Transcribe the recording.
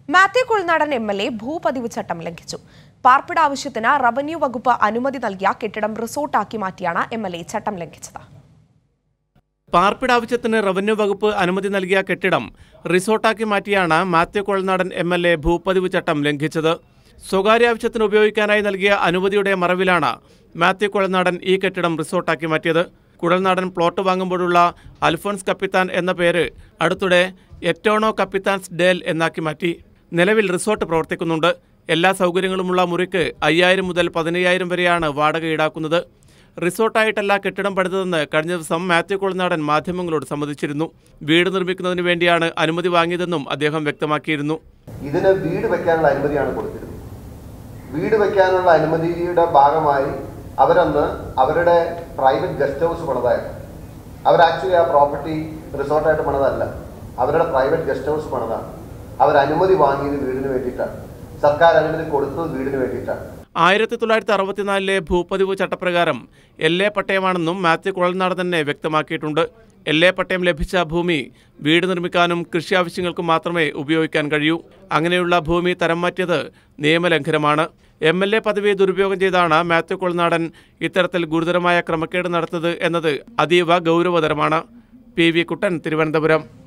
Mathew Kuzhalnadan M L A ഭൂപതിവ് ചട്ടം ലംഘിച്ചു പാർപ്പിട ആവശ്യത്തിന് റവന്യൂ വകുപ്പ് അനുമതി നൽകിയ കെട്ടിടം റിസോർട്ടാക്കി മാറ്റിയാണ് എം എൽ എ ചട്ടം ലംഘിച്ചത് പാർപ്പിട ആവശ്യത്തിന് റവന്യൂ വകുപ്പ് അനുമതി നൽകിയ കെട്ടിടം റിസോർട്ടാക്കി മാറ്റിയാണ് Mathew Kuzhalnadan M L A ഭൂപതിവ് ചട്ടം ലംഘിച്ചത് സ്വകാര്യ ആവശ്യത്തിന് ഉപയോഗിക്കാനായി നൽകിയ അനുമതിയുടെ മറവിലാണ് മാത്യു കുഴൽനാടൻ ഈ കെട്ടിടം റിസോർട്ടാക്കി മാറ്റിയത് കുഴൽനാടൻ പ്ലോട്ട് വാങ്ങുമ്പോഴുള്ള അൽഫോൺസ് കപ്പിത്താൻ എന്ന പേര് അടുത്തിടെ എറ്റോണോ കപ്പിത്താൻസ് ഡേൽ എന്നാക്കി മാറ്റി നിലവിൽ റിസോർട്ട് പ്രവർത്തിക്കുന്നുണ്ട് എല്ലാ സൗകര്യങ്ങളുമുള്ള മുറിക്ക് അയ്യായിരം മുതൽ പതിനയ്യായിരം വരെയാണ് വാടക ഈടാക്കുന്നത് റിസോർട്ടായിട്ടല്ല കെട്ടിടം പണിതതെന്ന് കഴിഞ്ഞ ദിവസം മാത്യു കുളനാടൻ മാധ്യമങ്ങളോട് സമ്മതിച്ചിരുന്നു വീട് നിർമ്മിക്കുന്നതിന് വേണ്ടിയാണ് അനുമതി വാങ്ങിയതെന്നും അദ്ദേഹം വ്യക്തമാക്കിയിരുന്നു ഇതിന് വീട് വെക്കാനുള്ള അനുമതിയാണ് കൊടുത്തിരുന്നത് വീട് വെക്കാനുള്ള അനുമതിയുടെ ഭാഗമായി അവരന്ന് അവരുടെ പ്രൈവറ്റ് ഗസ്റ്റ് ഹൗസ് പണിതായിരുന്നു അവർ ആക്ച്വലി ആ പ്രോപ്പർട്ടി റിസോർട്ടായിട്ട് പണിതല്ല അവരുടെ പ്രൈവറ്റ് ഗസ്റ്റ് ഹൗസ് പണിതാണ് അവർ അനുമതി വാങ്ങിയത് വീടിന് വേണ്ടിയിട്ടാണ് സർക്കാർ അനുമതി കൊടുത്തത് വീടിന് വേണ്ടിയിട്ടാണ് ആയിരത്തി തൊള്ളായിരത്തി അറുപത്തിനാലിലെ ഭൂപതിവ് ചട്ടപ്രകാരം എൽ എ പട്ടയമാണെന്നും മാത്യു കുഴൽനാട് തന്നെ വ്യക്തമാക്കിയിട്ടുണ്ട് എൽ എ പട്ടയം ലഭിച്ച ഭൂമി വീട് നിർമ്മിക്കാനും കൃഷി ആവശ്യങ്ങൾക്കും മാത്രമേ ഉപയോഗിക്കാൻ കഴിയൂ അങ്ങനെയുള്ള ഭൂമി തരം മാറ്റിയത് നിയമലംഘനമാണ് എം എൽ എ പദവി ദുരുപയോഗം ചെയ്താണ് മാത്യു കുളനാടൻ ഇത്തരത്തിൽ ഗുരുതരമായ ക്രമക്കേട് നടത്തത് എന്നത് അതീവ ഗൗരവതരമാണ് പി വി കുട്ടൻ തിരുവനന്തപുരം